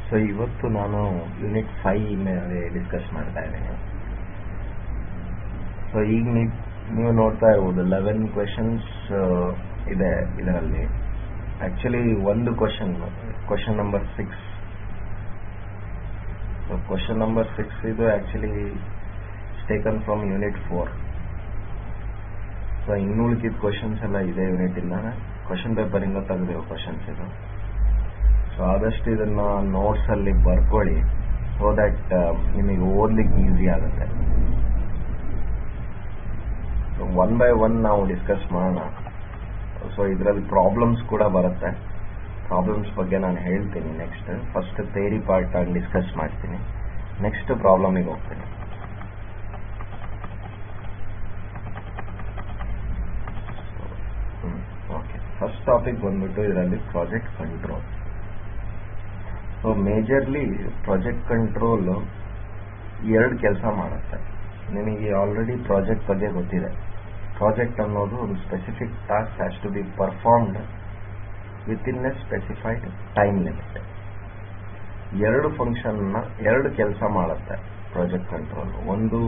So ಇವತ್ತು ನಾನು unit five ಮೇಲೆ ಡಿಸ್ಕಸ್ ಮಾಡ್ತಾ ಇದ್ದೀನಿ ಸೊ ಈಗ ನೀವು ನೀವು ನೋಡ್ತಾ ಇರ್ಬೋದು ಲೆವೆನ್ ಕ್ವೆಶನ್ಸ್ ಇದೆ ಇದರಲ್ಲಿ ಆಕ್ಚುಲಿ ಒಂದು question question number six so question number six ಇದು actually taken from unit four so ಇನ್ನು ಉಳಿಕಿದ ಕ್ವಶನ್ಸ್ ಎಲ್ಲ ಇದೆ ಯೂನಿಟ್ ಇಂದ ಕ್ವಶನ್ ಪೇಪರ್ ಇಂದ ತೆಗೆದಿರೋ ಕ್ವಶನ್ಸ್ ಇದು ಸೊ ಆದಷ್ಟು ಇದನ್ನ ನೋಟ್ಸ್ ಅಲ್ಲಿ ಬರ್ಕೊಳ್ಳಿ ಸೊ ದಟ್ ನಿಮಗೆ ಓದ್ಲಿಕ್ಕೆ ಈಸಿ ಆಗುತ್ತೆ ಒನ್ ಬೈ ಒನ್ ನಾವು ಡಿಸ್ಕಸ್ ಮಾಡೋಣ ಸೊ ಇದರಲ್ಲಿ ಪ್ರಾಬ್ಲಮ್ಸ್ ಕೂಡ ಬರುತ್ತೆ ಪ್ರಾಬ್ಲಮ್ಸ್ ಬಗ್ಗೆ ನಾನು ಹೇಳ್ತೀನಿ ನೆಕ್ಸ್ಟ್ ಫಸ್ಟ್ ಥೇರಿ ಪಾರ್ಟ್ ಆಗಿ ಡಿಸ್ಕಸ್ ಮಾಡ್ತೀನಿ ನೆಕ್ಸ್ಟ್ ಪ್ರಾಬ್ಲಮಿಗೆ ಹೋಗ್ತೀನಿ ಓಕೆ ಫಸ್ಟ್ ಟಾಪಿಕ್ ಬಂದ್ಬಿಟ್ಟು ಇದರಲ್ಲಿ project control so majorly project control ಎರಡು ಕೆಲಸ ಮಾಡುತ್ತೆ ನಿಮಗೆ ಆಲ್ರೆಡಿ ಪ್ರಾಜೆಕ್ಟ್ ಬಗ್ಗೆ ಗೊತ್ತಿದೆ ಪ್ರಾಜೆಕ್ಟ್ ಅನ್ನೋದು ಒಂದು specific task has to be performed within a specified time limit ಎರಡು ಫಂಕ್ಷನ್ ಎರಡು ಕೆಲಸ ಮಾಡುತ್ತೆ ಪ್ರಾಜೆಕ್ಟ್ ಕಂಟ್ರೋಲ್ ಒಂದು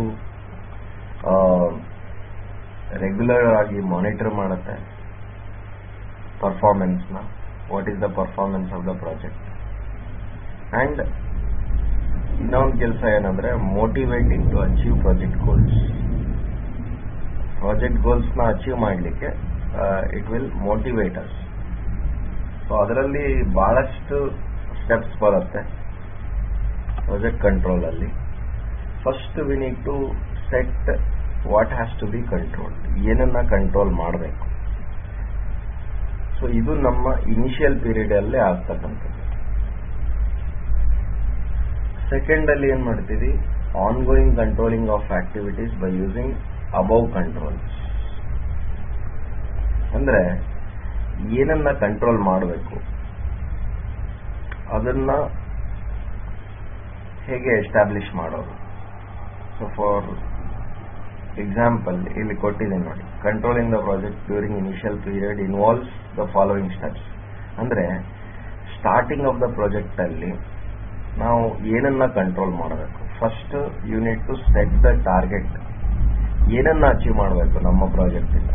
ರೆಗ್ಯುಲರ್ ಆಗಿ ಮಾನಿಟರ್ ಮಾಡುತ್ತೆ ಪರ್ಫಾರ್ಮೆನ್ಸ್ನ what is the performance of the project and ಇನ್ನೊಂದು ಕೆಲಸ ಏನಂದ್ರೆ motivating to achieve project goals project goals ನ ಅಚೀವ್ ಮಾಡಲಿಕ್ಕೆ it will motivate us so ಅದರಲ್ಲಿ ಬಹಳಷ್ಟು ಸ್ಟೆಪ್ಸ್ ಬರುತ್ತೆ ಪ್ರಾಜೆಕ್ಟ್ ಕಂಟ್ರೋಲ್ ಅಲ್ಲಿ first we need to set what has to B control ಏನನ್ನ ಕಂಟ್ರೋಲ್ ಮಾಡಬೇಕು ಸೊ ಇದು ನಮ್ಮ ಇನಿಷಿಯಲ್ ಪೀರಿಯಡ್ ಅಲ್ಲೇ ಆಗ್ತಕ್ಕಂಥದ್ದು ಸೆಕೆಂಡ್ ಅಲ್ಲಿ ಏನ್ ಮಾಡ್ತೀವಿ ongoing controlling of activities by using above controls ಅಂದ್ರೆ ಏನನ್ನ ಕಂಟ್ರೋಲ್ ಮಾಡಬೇಕು ಅದನ್ನ ಹೇಗೆ ಎಸ್ಟಾಬ್ಲಿಷ್ ಮಾಡೋದು ಸೊ ಫಾರ್ ಎಕ್ಸಾಂಪಲ್ ಇಲ್ಲಿ ಕೊಟ್ಟಿದ್ದೀನಿ ನೋಡಿ controlling the project during initial period involves the following steps ಅಂದ್ರೆ ಸ್ಟಾರ್ಟಿಂಗ್ ಆಫ್ ದ ಪ್ರಾಜೆಕ್ಟ್ ಅಲ್ಲಿ ನಾವು ಏನನ್ನ ಕಂಟ್ರೋಲ್ ಮಾಡಬೇಕು first you need to set the target ಏನನ್ನ ಅಚೀವ್ ಮಾಡಬೇಕು ನಮ್ಮ ಪ್ರಾಜೆಕ್ಟ್ ಇಂದ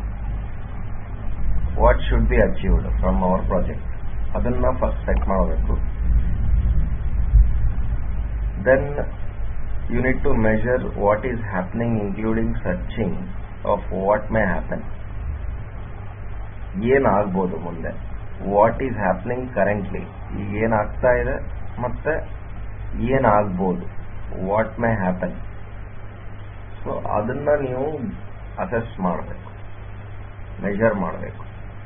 what should be achieved from our project ಅದನ್ನ ಫಸ್ಟ್ ಸೆಟ್ ಮಾಡಬೇಕು then you need to measure what is happening including searching of what may happen ಏನಾಗ್ಬೋದು ಮುಂದೆ what is happening currently ಈಗ ಏನಾಗ್ತಾ ಇದೆ ಮತ್ತೆ ಏನಾಗ್ಬೋದು ವಾಟ್ ಮೇ ಹ್ಯಾಪನ್ ಸೊ ಅದನ್ನ ನೀವು ಅಸೆಸ್ ಮಾಡಬೇಕು ಮೆಜರ್ ಮಾಡಬೇಕು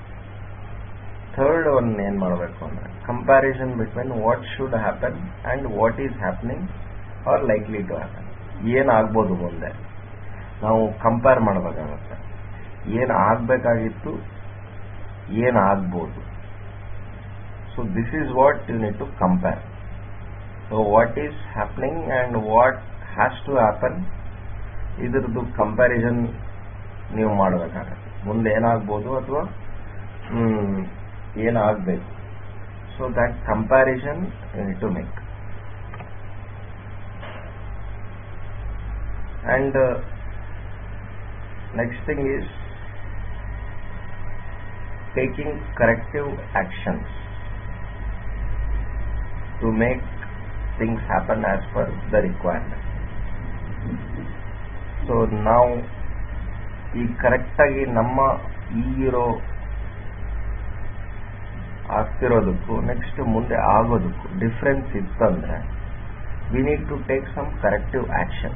ಥರ್ಡ್ ಒನ್ ಏನ್ ಮಾಡಬೇಕು ಅಂದ್ರೆ comparison between what should happen and what is happening are likely to happen ಏನಾಗ್ಬೋದು ಮುಂದೆ ನಾವು ಕಂಪೇರ್ ಮಾಡಬೇಕಾಗತ್ತೆ ಏನ್ ಆಗ್ಬೇಕಾಗಿತ್ತು ಏನಾಗ್ಬೋದು so this is what you need to compare so what is happening and what has to happen ಇದ್ರದ್ದು comparison ನೀವು ಮಾಡಬೇಕಾಗತ್ತೆ ಮುಂದೆ ಏನಾಗ್ಬೋದು ಅಥವಾ ಏನಾಗಬೇಕು so that comparison you need to make and uh, next thing is taking corrective actions to make things happen as per the requirement so ನಾವು ಈ ಕರೆಕ್ಟಾಗಿ ನಮ್ಮ ಈಗಿರೋ ಆಗ್ತಿರೋದಕ್ಕೂ ನೆಕ್ಸ್ಟ್ ಮುಂದೆ ಆಗೋದಕ್ಕೂ ಡಿಫ್ರೆನ್ಸ್ ಇತ್ತಂದ್ರೆ we need to take some corrective action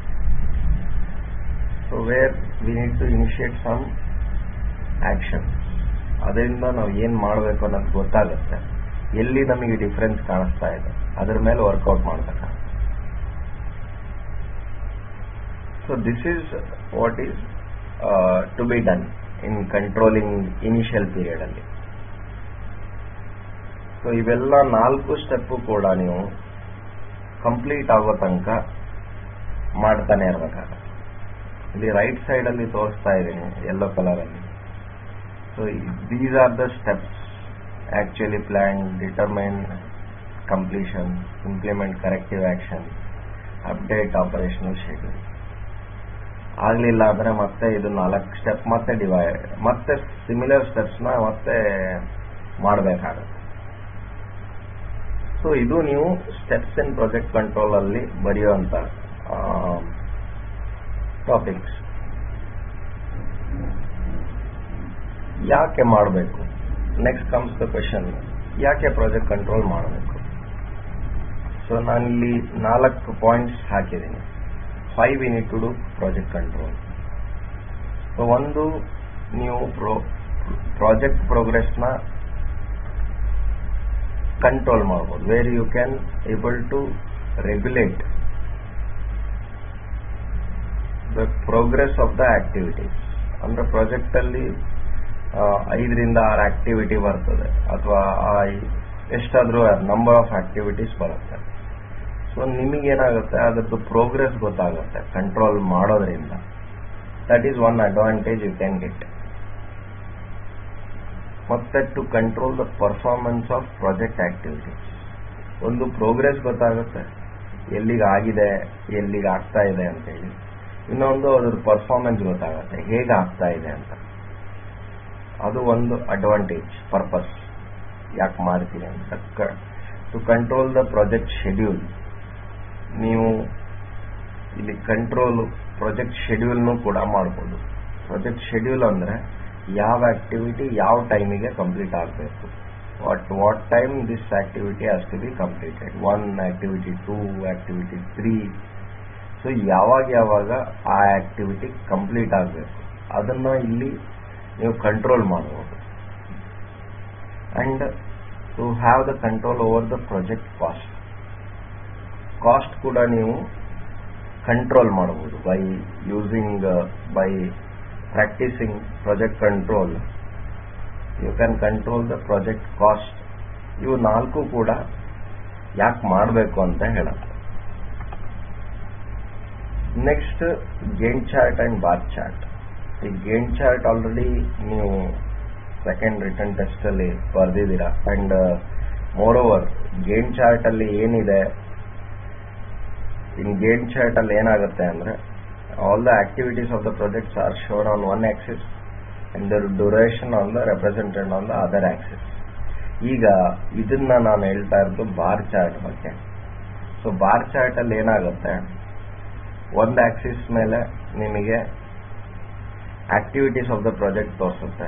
so where we need to initiate some action ಅದರಿಂದ ನಾವು ಏನ್ ಮಾಡಬೇಕು ಅನ್ನೋದು ಗೊತ್ತಾಗುತ್ತೆ ಎಲ್ಲಿ ನಮಗೆ ಡಿಫರೆನ್ಸ್ ಕಾಣಿಸ್ತಾ ಇದೆ ಅದ್ರ ಮೇಲೆ ವರ್ಕೌಟ್ ಮಾಡಬೇಕಾಗುತ್ತೆ so this is what is to be done in controlling initial period ಅಲ್ಲಿ ಸೊ ಇವೆಲ್ಲ ನಾಲ್ಕು ಸ್ಟೆಪ್ ಕೂಡ ನೀವು ಕಂಪ್ಲೀಟ್ ಆಗೋ ತನಕ ಮಾಡ್ತಾನೆ ಇರ್ಬೇಕಾಗತ್ತೆ ಇಲ್ಲಿ ರೈಟ್ ಸೈಡ್ ಅಲ್ಲಿ ತೋರಿಸ್ತಾ ಇದ್ದೀನಿ ಯೆಲ್ಲೋ ಕಲರ್ ಅಲ್ಲಿ so these are the steps actually plan determine completion, implement corrective action, update operational schedule. ಆಗಲಿಲ್ಲ ಅಂದರೆ ಮತ್ತೆ ಇದು ನಾಲ್ಕು ಸ್ಟೆಪ್ ಮತ್ತೆ ಡಿವೈಡ್ ಮತ್ತೆ ಸಿಮಿಲರ್ ಸ್ಟೆಪ್ಸ್ನ ಮತ್ತೆ ಮಾಡಬೇಕಾಗುತ್ತೆ ಸೊ ಇದು ನೀವು ಸ್ಟೆಪ್ಸ್ ಇನ್ ಪ್ರಾಜೆಕ್ಟ್ ಕಂಟ್ರೋಲ್ ಅಲ್ಲಿ ಬರೆಯುವಂತ ಟಾಪಿಕ್ಸ್ ಯಾಕೆ ಮಾಡಬೇಕು ನೆಕ್ಸ್ಟ್ ಕಮ್ಸ್ ದ ಕ್ವೆಶನ್ ಯಾಕೆ ಪ್ರಾಜೆಕ್ಟ್ ಕಂಟ್ರೋಲ್ ಮಾಡಬೇಕು ಸೊ ನಾನಿಲ್ಲಿ ನಾಲ್ಕು ಪಾಯಿಂಟ್ಸ್ ಹಾಕಿದ್ದೀನಿ five you need to do project control so ಒಂದು ನೀವು ಪ್ರೋ ಪ್ರಾಜೆಕ್ಟ್ ಪ್ರೋಗ್ರೆಸ್ನ ಕಂಟ್ರೋಲ್ ಮಾಡ್ಬೋದು where you can able to regulate the progress of the activities ಅಂದ್ರೆ ಪ್ರಾಜೆಕ್ಟ್ ಅಲ್ಲಿ ಐದರಿಂದ ಆರು ಆಕ್ಟಿವಿಟಿ ಬರ್ತದೆ ಅಥವಾ ಎಷ್ಟಾದ್ರೂ ನಂಬರ್ ಆಫ್ ಆಕ್ಟಿವಿಟೀಸ್ ಬರುತ್ತೆ ಸೊ ನಿಮಗೇನಾಗುತ್ತೆ ಅದರದ್ದು ಪ್ರೋಗ್ರೆಸ್ ಗೊತ್ತಾಗುತ್ತೆ ಕಂಟ್ರೋಲ್ ಮಾಡೋದ್ರಿಂದ that is one advantage you can get ಮತ್ತೆ to control the performance of project activities ಒಂದು ಪ್ರೋಗ್ರೆಸ್ ಗೊತ್ತಾಗುತ್ತೆ ಎಲ್ಲಿಗೆ ಆಗಿದೆ ಎಲ್ಲಿಗೆ ಆಗ್ತಾ ಇದೆ ಅಂತ ಹೇಳಿ ಇನ್ನೊಂದು ಅದ್ರ ಪರ್ಫಾರ್ಮೆನ್ಸ್ ಗೊತ್ತಾಗುತ್ತೆ ಹೇಗೆ ಆಗ್ತಾ ಇದೆ ಅಂತ ಅದು ಒಂದು ಅಡ್ವಾಂಟೇಜ್ ಪರ್ಪಸ್ ಯಾಕೆ ಮಾಡ್ತೀನಿ ಅಂತ to control the project schedule ನೀವು ಇಲ್ಲಿ ಕಂಟ್ರೋಲ್ ಪ್ರಾಜೆಕ್ಟ್ ಶೆಡ್ಯೂಲ್ನು ಕೂಡ ಮಾಡ್ಬೋದು ಪ್ರಾಜೆಕ್ಟ್ ಶೆಡ್ಯೂಲ್ ಅಂದ್ರೆ ಯಾವ ಆಕ್ಟಿವಿಟಿ ಯಾವ ಟೈಮಿಗೆ ಕಂಪ್ಲೀಟ್ ಆಗಬೇಕು what what time this activity has to be completed one activity two activity three so ಯಾವಾಗ ಯಾವಾಗ ಆ ಆಕ್ಟಿವಿಟಿ ಕಂಪ್ಲೀಟ್ ಆಗಬೇಕು ಅದನ್ನ ಇಲ್ಲಿ ನೀವು ಕಂಟ್ರೋಲ್ ಮಾಡಬಹುದು and to have the control over the project cost cost ಕೂಡ ನೀವು ಕಂಟ್ರೋಲ್ ಮಾಡಬಹುದು by using by practising project control you can control the project cost ಇವು ನಾಲ್ಕು ಕೂಡ ಯಾಕೆ ಮಾಡಬೇಕು ಅಂತ ಹೇಳುತ್ತೆ next gain chart and bar chart ಈ ಗೇನ್ ಚಾರ್ಟ್ ಆಲ್ರೆಡಿ ನೀವು ಸೆಕೆಂಡ್ ರಿಟರ್ನ್ ಟೆಸ್ಟ್ ಅಲ್ಲಿ ಬರೆದಿದ್ದೀರಾ and more over gain chart ಅಲ್ಲಿ ಏನಿದೆ ಇನ್ ಗೇನ್ ಚಾರ್ಟ್ ಅಲ್ಲಿ ಏನಾಗುತ್ತೆ ಅಂದ್ರೆ all the activities of the projects are shown on one axis and their duration on the represented on the other axis ಈಗ ಇದನ್ನ ನಾನು ಹೇಳ್ತಾ ಇರೋದು ಬಾರ್ ಚಾರ್ಟ್ ಬಗ್ಗೆ ಸೊ ಬಾರ್ ಚಾರ್ಟ್ ಅಲ್ಲಿ ಏನಾಗುತ್ತೆ ಒಂದು ಆಕ್ಸಿಸ್ ಮೇಲೆ ನಿಮಗೆ ಆಕ್ಟಿವಿಟೀಸ್ ಆಫ್ ದ ಪ್ರಾಜೆಕ್ಟ್ ತೋರಿಸುತ್ತೆ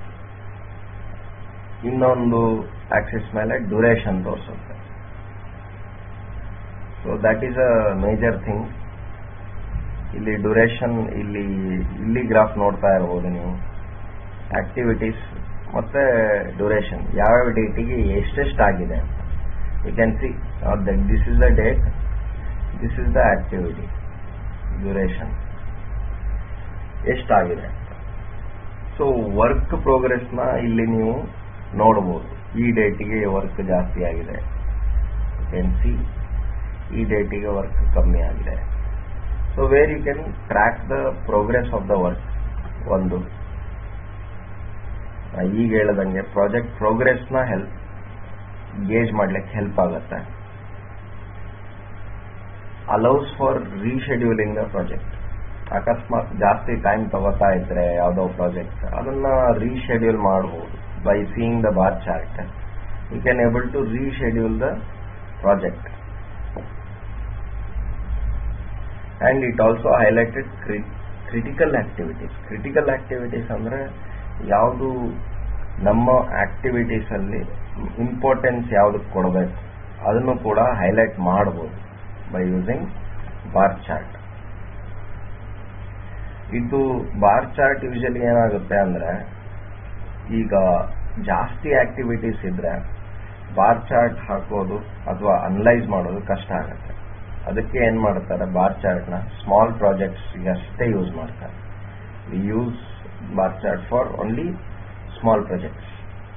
ಇನ್ನೊಂದು ಆಕ್ಸಿಸ್ ಮೇಲೆ ಡ್ಯೂರೇಷನ್ ತೋರಿಸುತ್ತೆ so that is a major thing ಇಲ್ಲಿ ಡ್ಯೂರೇಷನ್ ಇಲ್ಲಿ ಇಲ್ಲಿ ಗ್ರಾಫ್ ನೋಡ್ತಾ ಇರಬಹುದು ನೀವು ಆಕ್ಟಿವಿಟೀಸ್ ಮತ್ತೆ ಡ್ಯೂರೇಷನ್ ಯಾವ್ಯಾವ ಡೇಟಿಗೆ ಎಷ್ಟೆಷ್ಟು ಆಗಿದೆ ಅಂತ you can see this is the date this is the activity duration ಎಷ್ಟಾಗಿದೆ ಸೊ ವರ್ಕ್ ಪ್ರೋಗ್ರೆಸ್ನ ಇಲ್ಲಿ ನೀವು ನೋಡಬಹುದು ಈ ಡೇಟಿಗೆ ವರ್ಕ್ ಜಾಸ್ತಿ ಆಗಿದೆ ಕ್ಯಾನ್ ಸಿ ಈ ಡೇಟಿಗೆ ವರ್ಕ್ ಕಮ್ಮಿ ಆಗಿದೆ so where you can track the progress of the work ಒಂದು ಈಗ ಹೇಳದಂಗೆ ಪ್ರಾಜೆಕ್ಟ್ ಪ್ರೋಗ್ರೆಸ್ನ ಹೆಲ್ಪ್ ಗೇಜ್ ಮಾಡ್ಲಿಕ್ಕೆ ಹೆಲ್ಪ್ ಆಗುತ್ತೆ allows for rescheduling the project ಅಕಸ್ಮಾತ್ ಜಾಸ್ತಿ ಟೈಮ್ ತಗೋತಾ ಇದ್ರೆ ಯಾವುದೋ ಪ್ರಾಜೆಕ್ಟ್ ಅದನ್ನ ರೀಶೆಡ್ಯೂಲ್ ಮಾಡಬಹುದು by seeing the bar chart you can able to reschedule the project and it also highlighted critical activities critical activities ಅಂದ್ರೆ ಯಾವುದು ನಮ್ಮ ಆಕ್ಟಿವಿಟೀಸ್ ಅಲ್ಲಿ ಇಂಪಾರ್ಟೆನ್ಸ್ ಯಾವ್ದಕ್ಕೆ ಕೊಡಬೇಕು ಅದನ್ನು ಕೂಡ ಹೈಲೈಟ್ ಮಾಡಬಹುದು ಬೈ ಯೂಸಿಂಗ್ ಬಾರ್ ಚಾರ್ಟ್ ಇದು ಬಾರ್ ಚಾರ್ಟ್ ಯೂಶಲಿ ಏನಾಗುತ್ತೆ ಅಂದ್ರೆ ಈಗ ಜಾಸ್ತಿ ಆಕ್ಟಿವಿಟೀಸ್ ಇದ್ರೆ ಬಾರ್ ಚಾರ್ಟ್ ಹಾಕೋದು ಅಥವಾ ಅನಲೈಸ್ ಮಾಡೋದು ಕಷ್ಟ ಆಗುತ್ತೆ ಅದಕ್ಕೆ ಏನ್ ಮಾಡ್ತಾರೆ ಬಾರ್ ಚಾರ್ಟ್ ನ ಸ್ಮಾಲ್ ಪ್ರಾಜೆಕ್ಟ್ಸ್ ಅಷ್ಟೇ ಯೂಸ್ ಮಾಡ್ತಾರೆ we use bar chart for only small projects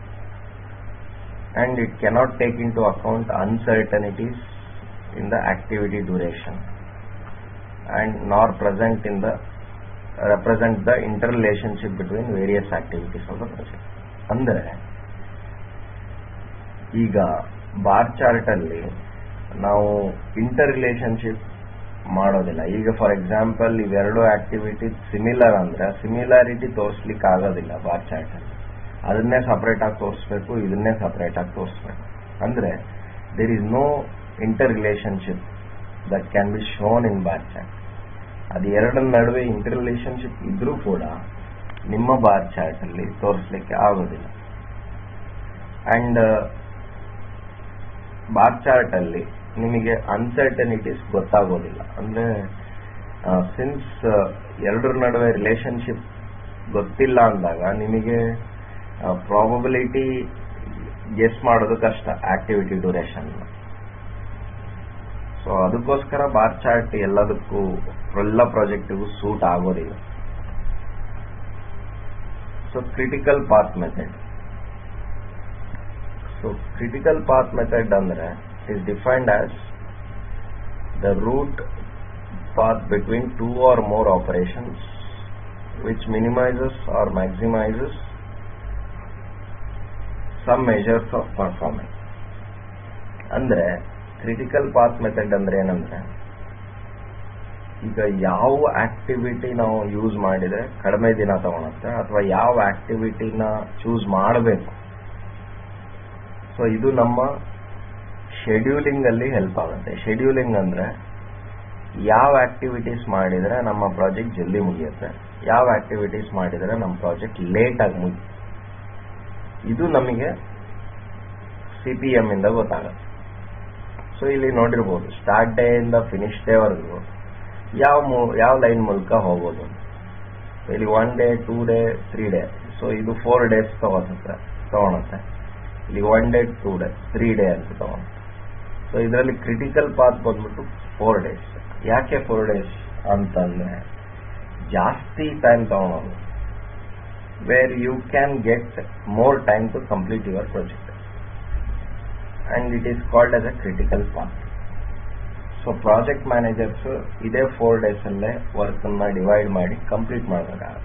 and it cannot take into account uncertainties in the activity duration and nor present in the represent the interrelationship between various activities of the project ಅಂದರೆ ಈಗ bar chart ಅಲ್ಲಿ ನಾವು inter interrelationship ಮಾಡೋದಿಲ್ಲ ಈಗ for example ಇವೆರಡು activity similar ಅಂದ್ರೆ similarity ತೋರಿಸ್ಲಿಕ್ಕೆ ಆಗೋದಿಲ್ಲ ಬಾರ್ ಚಾರ್ಟ್ ಅಲ್ಲಿ ಅದನ್ನೇ ಸಪರೇಟ್ ಆಗಿ ತೋರಿಸ್ಬೇಕು ಇದನ್ನೇ ಸಪರೇಟ್ ಆಗಿ ತೋರಿಸ್ಬೇಕು ಅಂದ್ರೆ there is no interrelationship that can be shown in bar chart ಅದು ಎರಡರ ನಡುವೆ ಇಂಟರ್ ರಿಲೇಶನ್ಶಿಪ್ ಇದ್ರೂ ಕೂಡ ನಿಮ್ಮ ಬಾರ್ ಚಾರ್ಟ್ ಅಲ್ಲಿ ತೋರಿಸ್ಲಿಕ್ಕೆ ಆಗೋದಿಲ್ಲ ಅಂಡ್ ಬಾರ್ ಚಾರ್ಟ್ ಅಲ್ಲಿ ನಿಮಗೆ ಅನ್ಸರ್ಟನಿಟೀಸ್ ಗೊತ್ತಾಗೋದಿಲ್ಲ ಅಂದ್ರೆ ಸಿನ್ಸ್ ಎರಡರ ನಡುವೆ ರಿಲೇಶನ್ಶಿಪ್ ಗೊತ್ತಿಲ್ಲ ಅಂದಾಗ ನಿಮಗೆ ಪ್ರಾಬಬಿಲಿಟಿ ಗೆಸ್ ಮಾಡೋದು ಕಷ್ಟ ಆಕ್ಟಿವಿಟಿ ಡ್ಯೂರೇಷನ್ ಸೊ ಅದಕ್ಕೋಸ್ಕರ ಬಾರ್ ಚಾರ್ಟ್ ಎಲ್ಲದಕ್ಕೂ ಎಲ್ಲ ಪ್ರಾಜೆಕ್ಟಿಗೂ ಸೂಟ್ ಆಗೋದಿಲ್ಲ so critical path method so critical path method ಅಂದ್ರೆ is defined as the root path between two or more operations which minimizes or maximizes some measures of performance ಅಂದ್ರೆ critical path method ಅಂದ್ರೆ ಏನಂದ್ರೆ ಈಗ ಯಾವ activity ನಾವು use ಮಾಡಿದ್ರೆ ಕಡಿಮೆ ದಿನ ತಗೊಳುತ್ತೆ ಅಥವಾ ಯಾವ ಆಕ್ಟಿವಿಟಿನ ಚೂಸ್ ಮಾಡಬೇಕು ಸೊ ಇದು ನಮ್ಮ ಶೆಡ್ಯೂಲಿಂಗ್ ಅಲ್ಲಿ ಹೆಲ್ಪ್ ಆಗುತ್ತೆ ಶೆಡ್ಯೂಲಿಂಗ್ ಅಂದ್ರೆ ಯಾವ ಆಕ್ಟಿವಿಟೀಸ್ ಮಾಡಿದ್ರೆ ನಮ್ಮ ಪ್ರಾಜೆಕ್ಟ್ ಜಲ್ದಿ ಮುಗಿಯುತ್ತೆ ಯಾವ ಆಕ್ಟಿವಿಟೀಸ್ ಮಾಡಿದ್ರೆ ನಮ್ಮ ಪ್ರಾಜೆಕ್ಟ್ ಲೇಟ್ ಆಗಿ ಮುಗಿ ಇದು ನಮಗೆ ಸಿ ಪಿ ಎಂ ಇಂದ ಗೊತ್ತಾಗುತ್ತೆ ಸೊ ಇಲ್ಲಿ ನೋಡಿರ್ಬೋದು ಸ್ಟಾರ್ಟ್ ಡೇ ಇಂದ ಫಿನಿಶ್ ಡೇ ವರೆಗೂ ಯಾವ ಯಾವ ಲೈನ್ ಮೂಲಕ ಹೋಗೋದು ಇಲ್ಲಿ one day two day three day so ಇದು ಫೋರ್ ಡೇಸ್ ತಗೋಸುತ್ತೆ ತಗೊಳುತ್ತೆ ಇಲ್ಲಿ one day two day three day ಅಂತ ತಗೊಳುತ್ತೆ ಸೊ ಇದರಲ್ಲಿ ಕ್ರಿಟಿಕಲ್ ಪಾತ್ ಬಂದ್ಬಿಟ್ಟು ಫೋರ್ ಡೇಸ್ ಯಾಕೆ ಫೋರ್ ಡೇಸ್ ಅಂತಂದ್ರೆ ಜಾಸ್ತಿ ಟೈಮ್ ತಗೊಳೋದು where you can get more time to complete your project and it is called as a critical path so project managers ಇದೇ four days ಅಲ್ಲೇ work ಅನ್ನ divide ಮಾಡಿ complete ಮಾಡಬೇಕಾಗುತ್ತೆ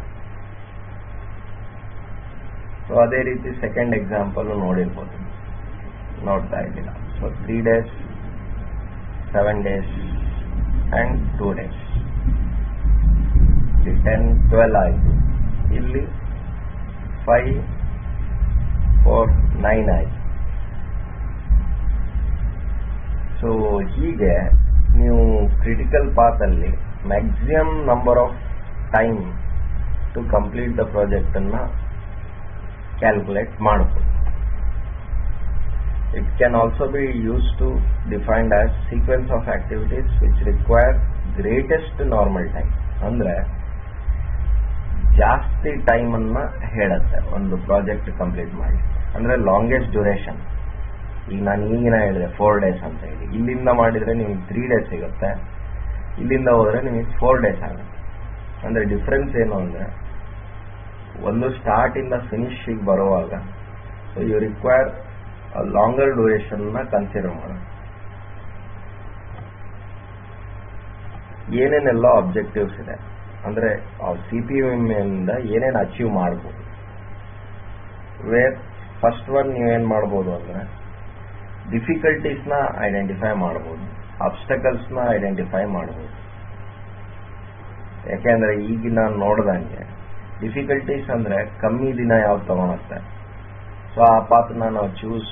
so ಅದೇ ರೀತಿ ಸೆಕೆಂಡ್ ಎಕ್ಸಾಂಪಲ್ ನೋಡಿರ್ಬೋದು ನೋಡ್ತಾ ಇದ್ದೀರಾ so three days seven days and two days ten twelve ಆಯಿತು ಇಲ್ಲಿ ಫೈವ್ ಫೋರ್ ನೈನ್ ಆಯಿತು ಸೊ ಹೀಗೆ ನೀವು ಕ್ರಿಟಿಕಲ್ ಪಾತ್ ಅಲ್ಲಿ maximum number of time to complete the project ಅನ್ನ ಕ್ಯಾಲ್ಕುಲೇಟ್ ಮಾಡಬಹುದು It can also be used to defined as sequence of activities which require greatest normal time. ಅಂದ್ರೆ ಜಾಸ್ತಿ time ಅನ್ನ ಹೇಳುತ್ತೆ ಒಂದು ಪ್ರಾಜೆಕ್ಟ್ ಕಂಪ್ಲೀಟ್ ಮಾಡಿ ಅಂದ್ರೆ ಲಾಂಗೆಸ್ಟ್ ಡ್ಯೂರೇಷನ್ ಈಗ ನಾನು ಈಗಿನ ಹೇಳಿದೆ ಫೋರ್ ಡೇಸ್ ಅಂತ ಹೇಳಿ ಇಲ್ಲಿಂದ ಮಾಡಿದ್ರೆ ನಿಮಗೆ ತ್ರೀ ಡೇಸ್ ಸಿಗುತ್ತೆ ಇಲ್ಲಿಂದ ಹೋದ್ರೆ ನಿಮಗೆ ಫೋರ್ ಡೇಸ್ ಆಗುತ್ತೆ ಅಂದ್ರೆ ಡಿಫ್ರೆನ್ಸ್ ಏನು ಅಂದ್ರೆ ಒಂದು ಸ್ಟಾರ್ಟ್ ಇಂದ ಫಿನಿಶ್ ಬರುವಾಗ so you require longer duration ನ ಕನ್ಸಿಡರ್ ಮಾಡೋಣ ಏನೇನೆಲ್ಲ ಆಬ್ಜೆಕ್ಟಿವ್ಸ್ ಇದೆ ಅಂದ್ರೆ ಸಿ ಪಿ ಇಂದ ಏನೇನು ಅಚೀವ್ ಮಾಡ್ಬೋದು ವೇರ್ ಫಸ್ಟ್ ಒನ್ ನೀವೇನ್ ಮಾಡ್ಬೋದು ಅಂದ್ರೆ ಡಿಫಿಕಲ್ಟೀಸ್ ನ ಐಡೆಂಟಿಫೈ ಮಾಡ್ಬೋದು ಅಬ್ಸ್ಟಕಲ್ಸ್ ನ ಐಡೆಂಟಿಫೈ ಮಾಡ್ಬೋದು ಯಾಕೆಂದ್ರೆ ಈಗ ನಾನು ನೋಡ್ದಂಗೆ ಡಿಫಿಕಲ್ಟೀಸ್ ಅಂದ್ರೆ ಕಮ್ಮಿ ದಿನ ಯಾವ್ದು ತಗೊಳತ್ತೆ ಸೊ ಆ ಪಾತ್ನ ನಾವು ಚೂಸ್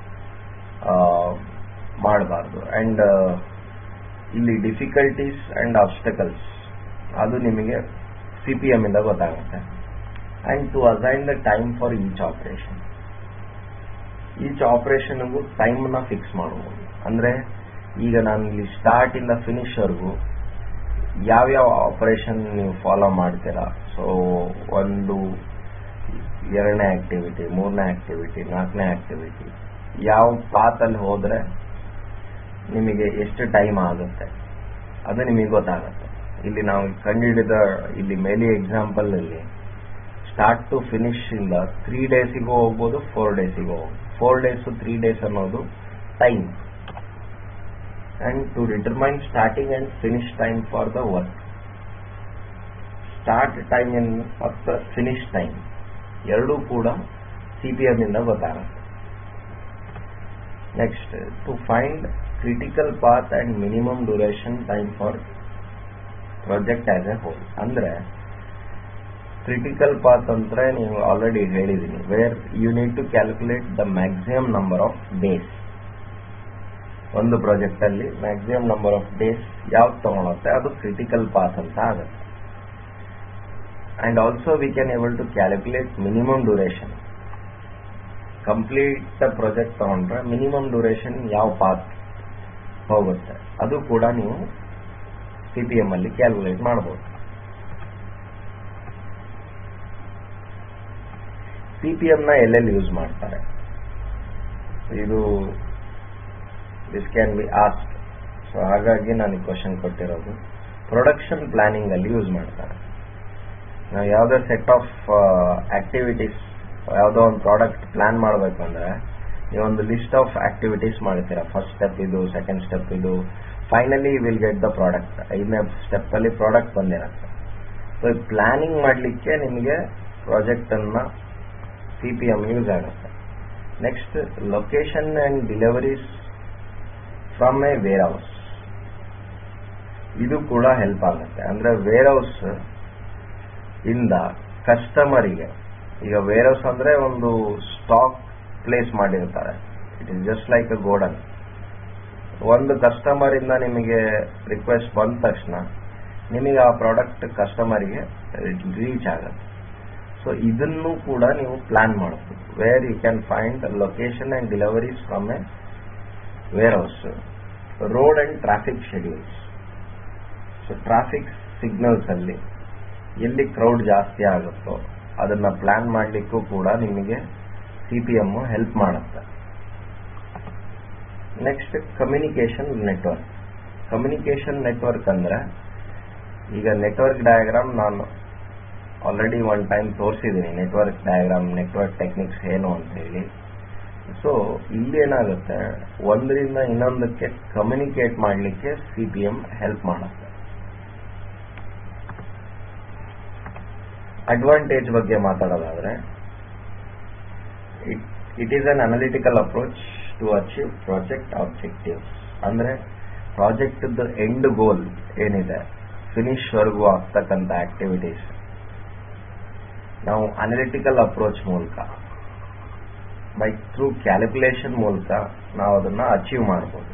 ಮಾಡಬಾರ್ದು ಅಂಡ್ ಇಲ್ಲಿ ಡಿಫಿಕಲ್ಟೀಸ್ ಅಂಡ್ ಆಬ್ಸ್ಟಕಲ್ಸ್ ಅದು ನಿಮಗೆ ಸಿ ಪಿ ಎಂ ಇಂದ ಗೊತ್ತಾಗುತ್ತೆ and to assign the time for each operation each ಆಪರೇಷನ್ಗೂ ಟೈಮ್ನ ಫಿಕ್ಸ್ ಮಾಡಬಹುದು ಅಂದ್ರೆ ಈಗ ನಾನು ಇಲ್ಲಿ ಸ್ಟಾರ್ಟ್ ಇಂದ ಫಿನಿಶ್ ವರ್ಗು ಯಾವ್ಯಾವ ಆಪರೇಷನ್ ನೀವು ಫಾಲೋ ಮಾಡ್ತೀರಾ ಸೊ ಒಂದು ಎರಡನೇ ಆಕ್ಟಿವಿಟಿ ಮೂರನೇ ಆಕ್ಟಿವಿಟಿ ನಾಲ್ಕನೇ ಆಕ್ಟಿವಿಟಿ ಯಾವ ಪಾತಲ್ಲಿ ಹೋದ್ರೆ ನಿಮಗೆ ಎಷ್ಟು ಟೈಮ್ ಆಗುತ್ತೆ ಅದು ನಿಮಗೆ ಗೊತ್ತಾಗುತ್ತೆ ಇಲ್ಲಿ ನಾವು ಕಂಡುಹಿಡಿದ ಇಲ್ಲಿ ಮೇಲಿ ಎಕ್ಸಾಂಪಲ್ ಅಲ್ಲಿ ಸ್ಟಾರ್ಟ್ ಟು ಫಿನಿಶ್ ಇಂದ ತ್ರೀ ಡೇಸಿಗೂ ಹೋಗ್ಬೋದು ಫೋರ್ ಡೇಸಿಗೂ ಹೋಗ್ಬೋದು ಫೋರ್ ಡೇಸ್ ತ್ರೀ ಡೇಸ್ ಅನ್ನೋದು time and to determine starting and finish time for the work start time in ಮತ್ತು ಫಿನಿಶ್ ಟೈಮ್ ಎರಡೂ ಕೂಡ ಸಿ ಪಿ ಎಂ ಇಂದ ಗೊತ್ತಾಗುತ್ತೆ next to find critical path and minimum duration time for project as a whole ಅಂದ್ರೆ critical path ಅಂದ್ರೆ ನೀವು already ಹೇಳಿದೀನಿ where you need to calculate the maximum number of days ಒಂದು project ಅಲ್ಲಿ maximum number of days ಯಾವ್ದು ತಗೊಳುತ್ತೆ ಅದು critical path ಅಂತ ಆಗುತ್ತೆ and also we can able to calculate minimum duration complete project ತಗೊಂಡ್ರೆ ಮಿನಿಮಮ್ ಡ್ಯೂರೇಷನ್ ಯಾವ ಪಾತ್ ಹೋಗುತ್ತೆ ಅದು ಕೂಡ ನೀವು ಸಿ ಪಿ ಎಂ ಅಲ್ಲಿ ಕ್ಯಾಲ್ಕುಲೇಟ್ ಮಾಡಬಹುದು ಸಿ ಪಿ ಎಂ ನ ಎಲ್ಲೆಲ್ಲಿ ಯೂಸ್ ಮಾಡ್ತಾರೆ ಇದು this can be asked so ಹಾಗಾಗಿ ನಾನು ಕ್ವಶನ್ ಕೊಟ್ಟಿರೋದು ಪ್ರೊಡಕ್ಷನ್ ಪ್ಲಾನಿಂಗ್ ಅಲ್ಲಿ ಯೂಸ್ ಮಾಡ್ತಾರೆ ನಾವು ಯಾವುದೋ ಸೆಟ್ ಆಫ್ ಆಕ್ಟಿವಿಟೀಸ್ ಯಾವುದೋ ಒಂದು ಪ್ರಾಡಕ್ಟ್ ಪ್ಲಾನ್ ಮಾಡಬೇಕು ಅಂದ್ರೆ ನೀವೊಂದು ಲಿಸ್ಟ್ ಆಫ್ ಆಕ್ಟಿವಿಟೀಸ್ ಮಾಡ್ತೀರಾ ಫಸ್ಟ್ ಸ್ಟೆಪ್ ಇದು ಸೆಕೆಂಡ್ ಸ್ಟೆಪ್ ಇದು finally will get the product ಐದನೇ ಸ್ಟೆಪ್ ಅಲ್ಲಿ ಪ್ರಾಡಕ್ಟ್ ಬಂದಿರುತ್ತೆ ಸೊ ಪ್ಲಾನಿಂಗ್ ಮಾಡಲಿಕ್ಕೆ ನಿಮಗೆ ಪ್ರಾಜೆಕ್ಟ್ ಅನ್ನ ಸಿ ಪಿ ಎಂ ಯೂಸ್ ಆಗುತ್ತೆ next location and deliveries from a warehouse ಇದು ಕೂಡ ಹೆಲ್ಪ್ ಆಗುತ್ತೆ ಅಂದ್ರೆ ವೇರ್ ಹೌಸ್ ಇಂದ ಕಸ್ಟಮರಿಗೆ ಈಗ ವೇರ್ ಹೌಸ್ ಅಂದ್ರೆ ಒಂದು ಸ್ಟಾಕ್ ಪ್ಲೇಸ್ ಮಾಡಿರ್ತಾರೆ it is just like a godown ಒಂದು ಕಸ್ಟಮರ್ ಇಂದ ನಿಮಗೆ ರಿಕ್ವೆಸ್ಟ್ ಬಂದ ತಕ್ಷಣ ನಿಮಗೆ ಆ ಪ್ರಾಡಕ್ಟ್ ಕಸ್ಟಮರ್ಗೆ ರೀಚ್ ಆಗುತ್ತೆ ಸೊ ಇದನ್ನು ಕೂಡ ನೀವು ಪ್ಲಾನ್ ಮಾಡಬಹುದು where you can find location and deliveries from a warehouse road and traffic schedules so traffic signals ಅಲ್ಲಿ ಎಲ್ಲಿ ಕ್ರೌಡ್ ಜಾಸ್ತಿ ಆಗುತ್ತೋ ಅದನ್ನ ಪ್ಲಾನ್ ಮಾಡಲಿಕ್ಕೂ ಕೂಡ ನಿಮಗೆ ಸಿ ಪಿ ಎಂ ಹೆಲ್ಪ್ ಮಾಡುತ್ತೆ next communication network communication network ಅಂದ್ರೆ ಈಗ ನೆಟ್ವರ್ಕ್ ಡಯಾಗ್ರಾಮ್ ನಾನು ಆಲ್ರೆಡಿ ಒನ್ ಟೈಮ್ ತೋರಿಸಿದ್ದೀನಿ ನೆಟ್ವರ್ಕ್ ಡಯಾಗ್ರಾಮ್ ನೆಟ್ವರ್ಕ್ ಟೆಕ್ನಿಕ್ಸ್ ಏನು ಅಂತ ಹೇಳಿ ಸೊ ಇಲ್ಲಿ ಏನಾಗುತ್ತೆ ಒಂದರಿಂದ ಇನ್ನೊಂದಕ್ಕೆ ಕಮ್ಯುನಿಕೇಟ್ ಮಾಡಲಿಕ್ಕೆ ಸಿ ಪಿ ಎಂ ಹೆಲ್ಪ್ ಮಾಡುತ್ತೆ ಅಡ್ವಾಂಟೇಜ್ ಬಗ್ಗೆ ಮಾತಾಡೋದಾದ್ರೆ it is an analytical approach to achieve project objectives ಅಂದ್ರೆ ಪ್ರಾಜೆಕ್ಟ್ ಎಂಡ್ ಗೋಲ್ ಏನಿದೆ ಫಿನಿಶ್ ವರೆಗೂ ಆಗ್ತಕ್ಕಂಥ ಆಕ್ಟಿವಿಟೀಸ್ ನಾವು ಅನಾಲಿಟಿಕಲ್ ಅಪ್ರೋಚ್ ಮೂಲಕ ಬೈ ಥ್ರೂ ಕ್ಯಾಲ್ಕುಲೇಷನ್ ಮೂಲಕ ನಾವು ಅದನ್ನ ಅಚೀವ್ ಮಾಡಬಹುದು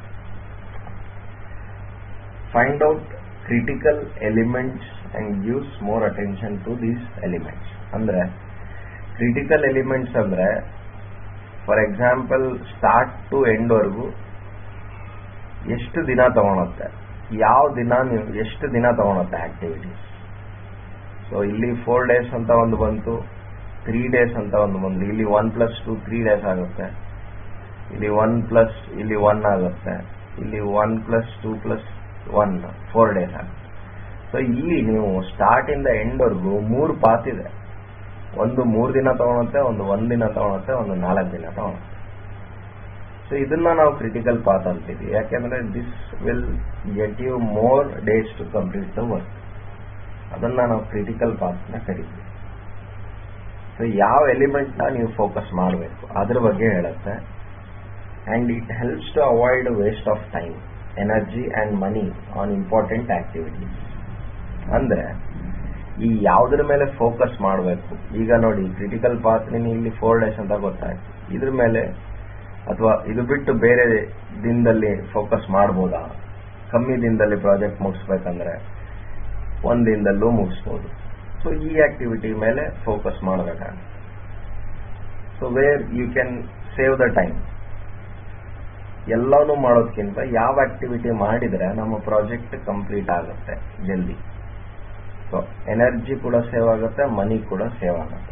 find out critical elements and gives more attention to these elements ಅಂದ್ರೆ ಕ್ರಿಟಿಕಲ್ ಎಲಿಮೆಂಟ್ಸ್ ಅಂದ್ರೆ for example start to end ವರೆಗೂ ಎಷ್ಟು ದಿನ ತಗೊಳುತ್ತೆ ಯಾವ ದಿನ ನೀವು ಎಷ್ಟು ದಿನ ತಗೊಳುತ್ತೆ ಆಕ್ಟಿವಿಟೀಸ್ ಸೊ ಇಲ್ಲಿ ಫೋರ್ ಡೇಸ್ ಅಂತ ಒಂದು ಬಂತು ತ್ರೀ ಡೇಸ್ ಅಂತ ಒಂದು ಬಂತು ಇಲ್ಲಿ one plus two three days ಆಗುತ್ತೆ ಇಲ್ಲಿ ಒನ್ ಪ್ಲಸ್ ಇಲ್ಲಿ ಒನ್ ಆಗುತ್ತೆ ಇಲ್ಲಿ one plus two plus one four days ಆಗುತ್ತೆ ಸೊ ಇಲ್ಲಿ ನೀವು ಸ್ಟಾರ್ಟ್ ಇಂದ ಎಂಡ್ ವರೆಗೂ ಮೂರು ಪಾತ್ ಇದೆ ಒಂದು ಮೂರು ದಿನ ತಗೊಳುತ್ತೆ ಒಂದು ಒಂದ್ ದಿನ ತಗೊಳುತ್ತೆ ಒಂದು ನಾಲ್ಕು ದಿನ ತಗೊಳುತ್ತೆ ಸೊ ಇದನ್ನ ನಾವು ಕ್ರಿಟಿಕಲ್ ಪಾತ್ ಅಂತೀವಿ ಯಾಕೆಂದ್ರೆ this will get you more days to complete the work ಅದನ್ನ ನಾವು ಕ್ರಿಟಿಕಲ್ ಪಾತ್ ನ ಕರಿತೀವಿ ಸೊ ಯಾವ ಎಲಿಮೆಂಟ್ ನ ನೀವು ಫೋಕಸ್ ಮಾಡಬೇಕು ಅದ್ರ ಬಗ್ಗೆ ಹೇಳುತ್ತೆ and it helps to avoid waste of time energy and money on important activities ಅಂದ್ರೆ ಈ ಯಾವುದ್ರ ಮೇಲೆ ಫೋಕಸ್ ಮಾಡಬೇಕು ಈಗ ನೋಡಿ ಕ್ರಿಟಿಕಲ್ ಪಾತ್ ಇಲ್ಲಿ ಫೋರ್ ಡೇಸ್ ಅಂತ ಗೊತ್ತಾಯ್ತು ಇದ್ರ ಮೇಲೆ ಅಥವಾ ಇದು ಬಿಟ್ಟು ಬೇರೆ ದಿನದಲ್ಲಿ ಫೋಕಸ್ ಮಾಡ್ಬೋದಾ ಕಮ್ಮಿ ದಿನದಲ್ಲಿ ಪ್ರಾಜೆಕ್ಟ್ ಮುಗಿಸ್ಬೇಕಂದ್ರೆ ಒಂದ್ ದಿನದಲ್ಲೂ ಮುಗಿಸ್ಬೋದು ಸೊ ಈ ಆಕ್ಟಿವಿಟಿ ಮೇಲೆ ಫೋಕಸ್ ಮಾಡಬೇಕಾಗುತ್ತೆ so where you can save the time ಎಲ್ಲಾನು ಮಾಡೋದಕ್ಕಿಂತ ಯಾವ ಆಕ್ಟಿವಿಟಿ ಮಾಡಿದ್ರೆ ನಮ್ಮ ಪ್ರಾಜೆಕ್ಟ್ ಕಂಪ್ಲೀಟ್ ಆಗುತ್ತೆ ಜಲ್ದಿ ಸೊ ಎನರ್ಜಿ ಕೂಡ ಸೇವ್ ಆಗುತ್ತೆ ಮನಿ ಕೂಡ ಸೇವ್ ಆಗುತ್ತೆ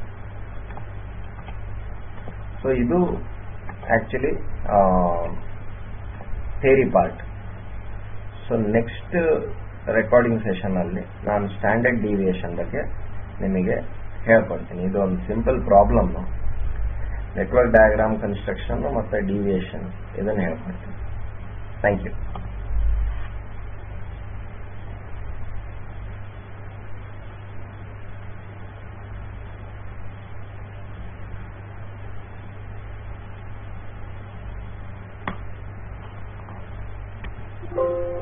ಸೊ ಇದು actually theory part so next recording session ಅಲ್ಲಿ ನಾನು ಸ್ಟ್ಯಾಂಡರ್ಡ್ ಡಿವಿಯೇಷನ್ ಬಗ್ಗೆ ನಿಮಗೆ ಹೇಳ್ಕೊಡ್ತೀನಿ ಇದು ಒಂದು simple problem network diagram construction ಮತ್ತೆ ಡಿವಿಯೇಷನ್ ಇದನ್ನು ಹೇಳ್ಕೊಡ್ತೀನಿ ಥ್ಯಾಂಕ್ ಯು ಧನ್ಯವಾದಗಳು